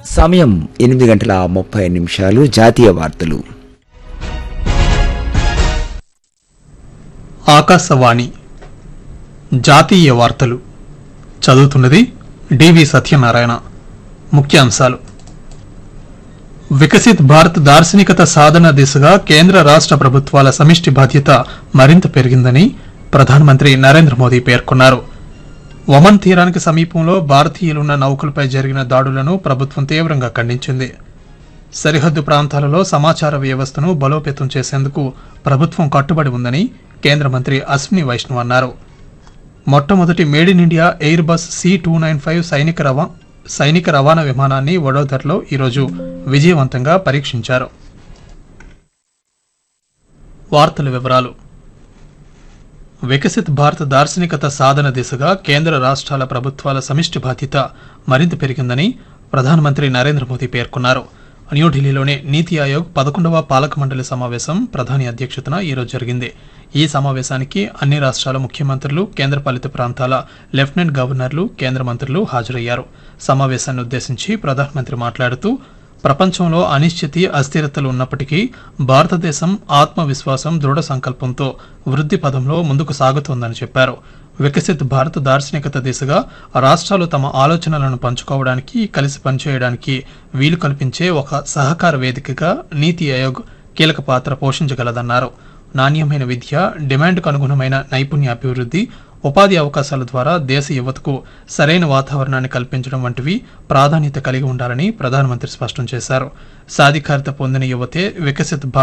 సమయం ఎనిమిది గంటల ముప్పై నిమిషాలు జాతీయ వార్తలు ఆకాశవాణి జాతీయ వార్తలు చదువుతున్నది డివి సత్యనారాయణ ముఖ్యాంశాలు వికసిత్ భారత్ దార్శనికత సాధన దిశగా కేంద్ర రాష్ట్ర ప్రభుత్వాల సమిష్టి బాధ్యత మరింత పెరిగిందని ప్రధానమంత్రి నరేంద్ర మోదీ పేర్కొన్నారు ఒమన్ తీరానికి సమీపంలో భారతీయులున్న నౌకలపై జరిగిన దాడులను ప్రభుత్వం తీవ్రంగా ఖండించింది సరిహద్దు ప్రాంతాలలో సమాచార వ్యవస్థను బలోపేతం చేసేందుకు ప్రభుత్వం కట్టుబడి ఉందని కేంద్ర మంత్రి అశ్విని వైష్ణవ్ అన్నారు మొట్టమొదటి made in India Airbus C two nine five సైనిక రవా సైనిక రవాణా విమానాన్ని వడోదరలో ఈరోజు విజయవంతంగా పరీక్షించారు వార్తల వివరాలు వికసిత్ భారత్ దార్శనికత సాధన దిశగా కేంద్ర రాష్ట్రాల ప్రభుత్వాల సమిష్టి బాధ్యత మరింత పెరిగిందని ప్రధానమంత్రి నరేంద్ర మోదీ పేర్కొన్నారు న్యూఢిల్లీలోని నీతి ఆయోగ్ పదకొండవ పాలక మండలి సమావేశం ప్రధాని అధ్యక్షతన ఈరోజు జరిగింది ఈ సమావేశానికి అన్ని రాష్ట్రాల ముఖ్యమంత్రులు కేంద్రపాలిత ప్రాంతాల లెఫ్టినెంట్ గవర్నర్లు కేంద్ర మంత్రులు హాజరయ్యారు సమావేశాన్ని ఉద్దేశించి ప్రధానమంత్రి మాట్లాడుతూ ప్రపంచంలో అనిశ్చితి అస్థిరతలు ఉన్నప్పటికీ భారతదేశం ఆత్మవిశ్వాసం దృఢ సంకల్పంతో వృద్ధి పదంలో ముందుకు సాగుతోందని చెప్పారు వికసిత్ భారత్ దార్శనికత దిశగా రాష్ట్రాలు తమ ఆలోచనలను పంచుకోవడానికి కలిసి పనిచేయడానికి వీలు కల్పించే ఒక సహకార వేదికగా నీతి ఆయోగ్ కీలక పాత్ర పోషించగలదన్నారు నాణ్యమైన విద్య డిమాండ్కు అనుగుణమైన నైపుణ్య అభివృద్ధి ఉపాధి అవకాశాల ద్వారా దేశ యువతకు సరైన వాతావరణాన్ని కల్పించడం వంటివి ప్రాధాన్యత కలిగి ఉండాలని ప్రధానమంత్రి స్పష్టం చేశారు సాధికారత పొందిన యువతే వికసిత్ భారత్